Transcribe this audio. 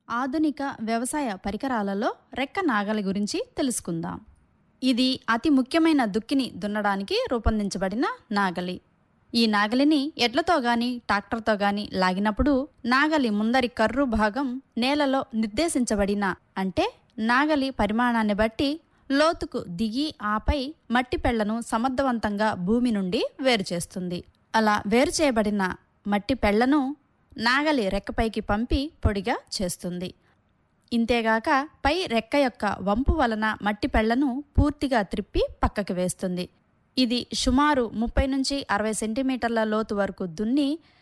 ఆధునిక వ్యవసాయ పరికరాలలో రెక్క నాగలి గురించి తెలుసుకుందాం ఇది అతి ముఖ్యమైన దుక్కిని దున్నడానికి రూపొందించబడిన నాగలి ఈ నాగలిని ఎడ్లతో గాని ట్రాక్టర్తో గాని లాగినప్పుడు నాగలి ముందరి కర్రు భాగం నేలలో నిర్దేశించబడిన అంటే నాగలి పరిమాణాన్ని బట్టి లోతుకు దిగి ఆపై మట్టి పెళ్లను సమర్థవంతంగా భూమి నుండి వేరు చేస్తుంది అలా వేరు చేయబడిన మట్టి పెళ్లను నాగలి రెక్కపైకి పంపి పొడిగా చేస్తుంది ఇంతేగాక పై రెక్క యొక్క వంపు వలన మట్టి పెళ్లను పూర్తిగా త్రిప్పి పక్కకి వేస్తుంది ఇది సుమారు ముప్పై నుంచి అరవై సెంటీమీటర్ల లోతు వరకు దున్ని